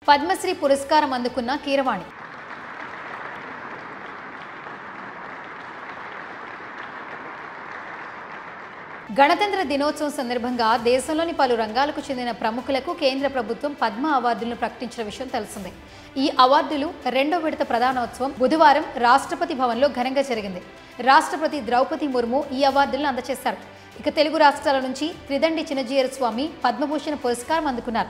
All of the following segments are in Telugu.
పద్మశ్రీ పురస్కారం అందుకున్న కీరవాణి గణతంత్ర దినోత్సవం సందర్భంగా దేశంలోని పలు రంగాలకు చెందిన ప్రముఖులకు కేంద్ర ప్రభుత్వం పద్మ అవార్డులను ప్రకటించిన విషయం తెలిసిందే ఈ అవార్డులు రెండో విడత ప్రధానోత్సవం బుధవారం రాష్ట్రపతి భవన్లో ఘనంగా జరిగింది రాష్ట్రపతి ద్రౌపది ముర్ము ఈ అవార్డులను అందజేశారు ఇక తెలుగు రాష్ట్రాల నుంచి త్రిదండి చిన్నజీయర్ స్వామి పద్మభూషణ పురస్కారం అందుకున్నారు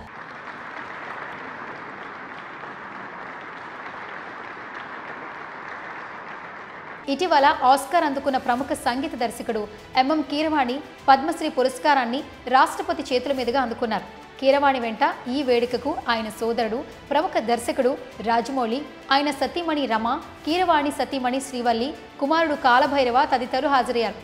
ఇటీవల ఆస్కార్ అందుకున్న ప్రముఖ సంగీత దర్శకుడు ఎంఎం కీరవాణి పద్మశ్రీ పురస్కారాన్ని రాష్ట్రపతి చేతుల మీదుగా అందుకున్నారు కీరవాణి వెంట ఈ వేడుకకు ఆయన సోదరుడు ప్రముఖ దర్శకుడు రాజమౌళి ఆయన సతీమణి రమ కీరవాణి సతీమణి శ్రీవల్లి కుమారుడు కాలభైరవ తదితరులు హాజరయ్యారు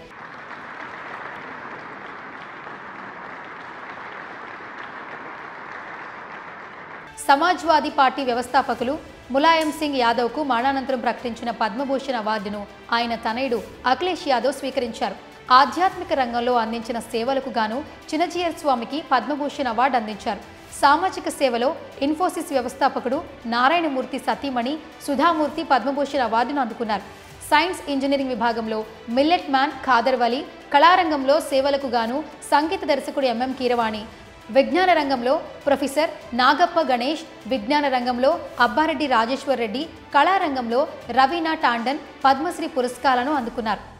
సమాజ్వాదీ పార్టీ వ్యవస్థాపకులు ములాయం సింగ్ యాదవ్కు మరణానంతరం ప్రకటించిన పద్మభూషణ్ అవార్డును ఆయన తనయుడు అఖిలేష్ యాదవ్ స్వీకరించారు ఆధ్యాత్మిక రంగంలో అందించిన సేవలకు గాను చిన్నజీయర్ స్వామికి పద్మభూషణ్ అవార్డు అందించారు సామాజిక సేవలో ఇన్ఫోసిస్ వ్యవస్థాపకుడు నారాయణమూర్తి సతీమణి సుధామూర్తి పద్మభూషణ్ అవార్డును అందుకున్నారు సైన్స్ ఇంజనీరింగ్ విభాగంలో మిల్లెట్ మ్యాన్ ఖాదర్ వలి కళారంగంలో సేవలకు గాను సంగీత దర్శకుడు ఎంఎం కీరవాణి విజ్ఞాన రంగంలో ప్రొఫెసర్ నాగప్ప గణేష్ విజ్ఞాన రంగంలో అబ్బారెడ్డి రాజేశ్వర్ రెడ్డి కళారంగంలో రవీనా టాండన్ పద్మశ్రీ పురస్కారాలను అందుకున్నారు